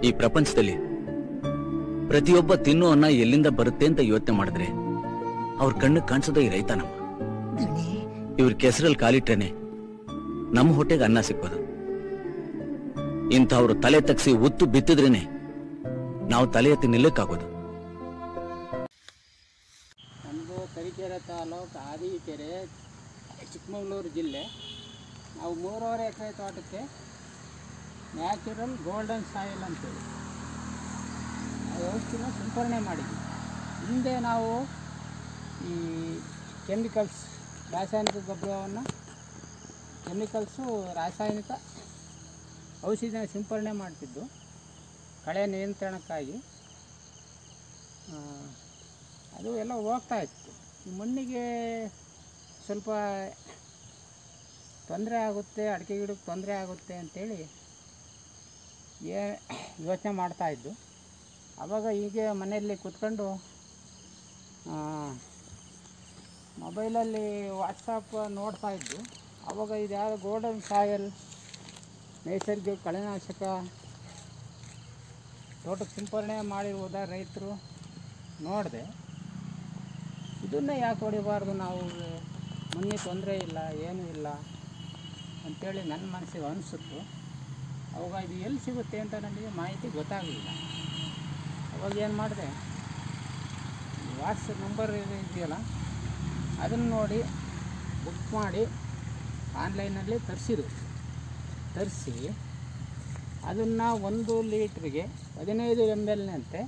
ಈ ಪ್ರಪಂಚದಲ್ಲಿ ಪ್ರತಿಯೊಬ್ಬ ತಿನ್ನೋ ಅನ್ನ ಎಲ್ಲಿಂದ ಬರುತ್ತೆ ಅಂತ ಯೋಚನೆ ಮಾಡಿದ್ರೆ ಅವ್ರ ಕಣ್ಣು ಕಾಣಿಸೋದೇ ಈ ರೈತ ನಮ್ಮ ದಣಿ ಇವ್ರ ಕೆಸರಲ್ಲಿ ಕಾಲಿಟ್ರೇನೆ ನಮ್ಮ ಹೊಟ್ಟೆಗೆ ಅನ್ನ ಸಿಕ್ಕೋದು ಇಂಥವ್ರು ತಲೆ ತಗ್ಸಿ ಉತ್ತು ಬಿತ್ತಿದ್ರೇನೆ ನಾವು ತಲೆ ಎತ್ತಿ ನಿಲ್ಲಕ್ಕಾಗೋದು ನಮ್ಮದು ತರೀಕೆರೆ ತಾಲೂಕು ಆದಿಕೆರೆ ಚಿಕ್ಕಮಗಳೂರು ಜಿಲ್ಲೆ ನಾವು ಮೂರುವರೆ ಎಕರೆ ತೋಟಕ್ಕೆ ನ್ಯಾಚುರಲ್ ಗೋಲ್ಡನ್ ಸಾಯಿಲ್ ಅಂತೇಳಿ ಆ ಔಷಧಿನ ಸಿಂಪರಣೆ ಮಾಡಿದ್ವಿ ಹಿಂದೆ ನಾವು ಈ ಕೆಮಿಕಲ್ಸ್ ರಾಸಾಯನಿಕ ಗೊಬ್ಬರವನ್ನು ಕೆಮಿಕಲ್ಸು ರಾಸಾಯನಿಕ ಔಷಧಿನ ಸಿಂಪರಣೆ ಮಾಡ್ತಿದ್ದು ಕಳೆ ನಿಯಂತ್ರಣಕ್ಕಾಗಿ ಆ, ಅದು ಎಲ್ಲ ಹೋಗ್ತಾ ಇತ್ತು ಈ ಮಣ್ಣಿಗೆ ಸ್ವಲ್ಪ ತೊಂದರೆ ಆಗುತ್ತೆ ಅಡಿಕೆ ಗಿಡಕ್ಕೆ ತೊಂದರೆ ಆಗುತ್ತೆ ಅಂತೇಳಿ ಏ ಯೋಚನೆ ಮಾಡ್ತಾಯಿದ್ದು ಆವಾಗ ಹೀಗೆ ಮನೆಯಲ್ಲಿ ಕೂತ್ಕೊಂಡು ಆ, ಮೊಬೈಲಲ್ಲಿ ವಾಟ್ಸಪ್ ನೋಡ್ತಾ ಇದ್ದು ಆವಾಗ ಇದು ಯಾವುದು ಗೋಲ್ಡನ್ ಸಾಯಲ್ ನೈಸರ್ಗಿಕ ಕಳೆನಾಶಕ ತೋಟಕ್ಕೆ ಸಿಂಪರಣೆ ಮಾಡಿರುವುದ ರೈತರು ನೋಡಿದೆ ಇದನ್ನೇ ಯಾಕೆ ಹೊಡಿಬಾರ್ದು ನಾವು ಮೊನ್ನೆ ತೊಂದರೆ ಇಲ್ಲ ಏನೂ ಇಲ್ಲ ಅಂಥೇಳಿ ನನ್ನ ಮನಸ್ಸಿಗೆ ಅನಿಸುತ್ತು ಅವಾಗ ಇದು ಎಲ್ಲಿ ಸಿಗುತ್ತೆ ಅಂತ ನನಗೆ ಮಾಹಿತಿ ಗೊತ್ತಾಗಲಿಲ್ಲ ಅವಾಗ ಏನು ಮಾಡಿದೆ ವಾಟ್ಸಪ್ ನಂಬರ್ ಇದೆಯಲ್ಲ ಅದನ್ನು ನೋಡಿ ಬುಕ್ ಮಾಡಿ ಆನ್ಲೈನಲ್ಲಿ ತರಿಸಿದ್ರು ತರಿಸಿ ಅದನ್ನು ಒಂದು ಲೀಟ್ರಿಗೆ ಹದಿನೈದು ಎಮ್ ಎಲ್ನಂತೆ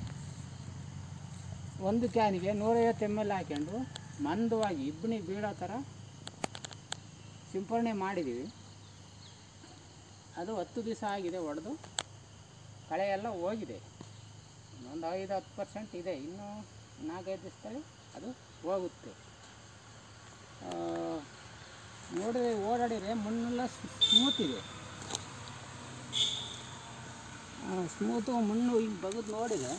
ಒಂದು ಕ್ಯಾನಿಗೆ ನೂರೈವತ್ತು ಎಮ್ ಎಲ್ ಹಾಕ್ಕೊಂಡು ಮಂದವಾಗಿ ಇಬ್ಬನಿ ಬೀಳೋ ಥರ ಸಿಂಪರಣೆ ಮಾಡಿದ್ದೀವಿ ಅದು ಹತ್ತು ದಿವಸ ಆಗಿದೆ ಒಡೆದು ಕಳೆ ಎಲ್ಲ ಹೋಗಿದೆ ಒಂದು ಐದು ಹತ್ತು ಪರ್ಸೆಂಟ್ ಇದೆ ಇನ್ನೂ ನಾಲ್ಕೈದು ದಿವಸದಲ್ಲಿ ಅದು ಹೋಗುತ್ತೆ ಆ, ನೋಡಿದ್ರೆ ಓಡಾಡಿದರೆ ಮಣ್ಣೆಲ್ಲ ಸ್ಮೂತ್ ಇದೆ ಸ್ಮೂತು ಮಣ್ಣು ಹಿಂಗೆ ಬಗೆದು ನೋಡಿದರೆ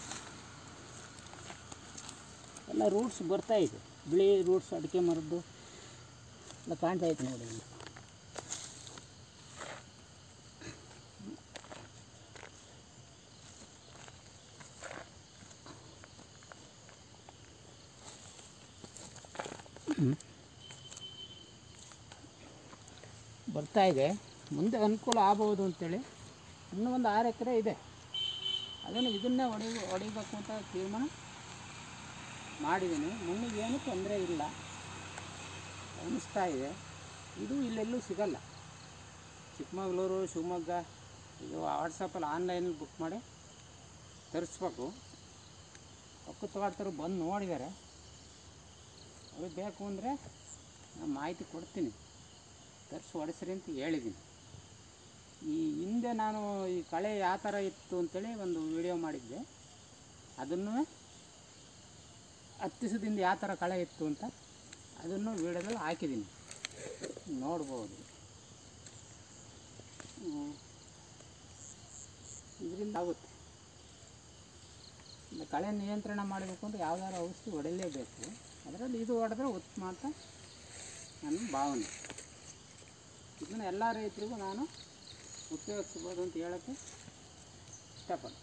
ಎಲ್ಲ ರೂಟ್ಸ್ ಬರ್ತಾ ಇದೆ ಬಿಳಿ ರೂಟ್ಸ್ ಅಡಿಕೆ ಮರದ್ದು ಎಲ್ಲ ಕಾಣ್ತಾ ಐತೆ ನೋಡಿ ಇಲ್ಲಿ. ಹ್ಮ್. ಬರ್ತಾ ಇದೆ ಮುಂದೆ ಅನುಕೂಲ ಆಗ್ಬೋದು ಅಂತೇಳಿ ಇನ್ನೂ ಒಂದು ಆರು ಎಕರೆ ಇದೆ ಅದನ್ನು ಇದನ್ನೇ ಹೊಡಿ ಹೊಡಿಬೇಕು ಅಂತ ತೀರ್ಮಾನ ಮಾಡಿದ್ದೀನಿ ಮಣ್ಣಿಗೆ ಏನೂ ತೊಂದರೆ ಇಲ್ಲ ಅನಿಸ್ತಾ ಇದೆ ಇದು ಇಲ್ಲೆಲ್ಲೂ ಸಿಗಲ್ಲ ಚಿಕ್ಕಮಗಳೂರು ಶಿವಮೊಗ್ಗ ಇದು ವಾಟ್ಸಪ್ಪಲ್ಲಿ ಆನ್ಲೈನಲ್ಲಿ ಬುಕ್ ಮಾಡಿ ತರಿಸ್ಬೇಕು ಪಕ್ಕದ ತೋಟದವ್ರು ಬಂದು ನೋಡಿದ್ದಾರೆ ಅವ್ರಿಗೆ ಬೇಕು ಅಂದರೆ ನಾನು ಮಾಹಿತಿ ಕೊಡ್ತೀನಿ ತರಿಸಿ ಹೊಡೆಸ್ರಿ ಅಂತ ಹೇಳಿದ್ದೀನಿ ಈ ಹಿಂದೆ ನಾನು ಈ ಕಳೆ ಯಾವ ಥರ ಇತ್ತು ಅಂತೇಳಿ ಒಂದು ವಿಡಿಯೋ ಮಾಡಿದ್ದೆ ಅದನ್ನು ಹತ್ತು ದಿವಸದಿಂದ ಯಾವ ಥರ ಕಳೆ ಇತ್ತು ಅಂತ ಅದನ್ನು ವಿಡಿಯೋದಲ್ಲಿ ಹಾಕಿದ್ದೀನಿ ನೋಡ್ಬೋದು ಇದರಿಂದ ಆಗುತ್ತೆ ಇಲ್ಲ ಕಳೆ ನಿಯಂತ್ರಣ ಮಾಡಬೇಕು ಅಂದರೆ ಯಾವ್ದಾದ್ರು ಔಷಧಿ ಹೊಡೆಯಲೇಬೇಕು ಅದರಲ್ಲಿ ಇದು ಹೊಡೆದ್ರೆ ಉತ್ತಮ ಅಂತ ನನ್ನ ಭಾವನೆ ಇದನ್ನು ಎಲ್ಲ ರೈತರಿಗೂ ನಾನು ಉಪಯೋಗಿಸ್ಬೋದು ಅಂತ ಹೇಳೋಕ್ಕೆ ಇಷ್ಟಪಡ್ತೀನಿ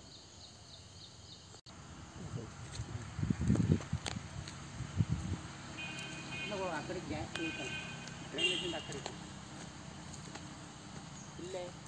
ಇಲ್ಲ ಗೋ, ಆ ಕಡೆ ಗ್ಯಾಸ್ ಐತಲ್ಲ ಡ್ರೈನೇಜಿಂದ ಆ ಕಡೆ ಇಲ್ಲೇ